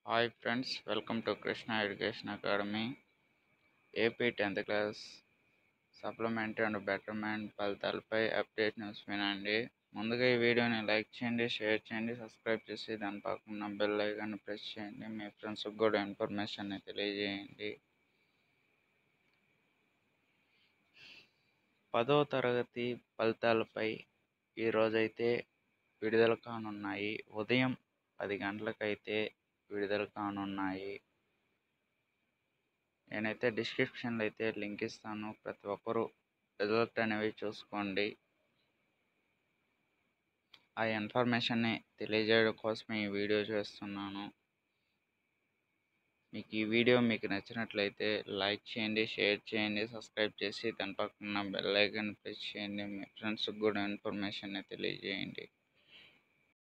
hi friends welcome to Krishna education academy AP tenth class supplementary and betterment ఫలితాలపై update news వినండి ముందుగా ఈ వీడియోని లైక్ చేయండి షేర్ చేయండి సబ్స్క్రైబ్ చేసి దాని పక్కన బెల్ ఐకాన్ ప్రెస్ చేయండి మీ ఫ్రెండ్స్కి కూడా ఇన్ఫర్మేషన్ని తెలియజేయండి పదో తరగతి ఫలితాలపై ఈరోజైతే విడుదల కానున్నాయి ఉదయం పది గంటలకైతే విడుదల కానున్నాయి నేనైతే డిస్క్రిప్షన్లో అయితే లింక్ ఇస్తాను ప్రతి ఒక్కరూ రిజల్ట్ అనేవి చూసుకోండి ఆ ఇన్ఫర్మేషన్ని తెలియజేయడం కోసమే ఈ వీడియో చేస్తున్నాను మీకు ఈ వీడియో మీకు నచ్చినట్లయితే లైక్ చేయండి షేర్ చేయండి సబ్స్క్రైబ్ చేసి దాని పక్కన బెల్ ఐకాన్ ప్రెస్ చేయండి మీ ఫ్రెండ్స్కి కూడా ఇన్ఫర్మేషన్ తెలియజేయండి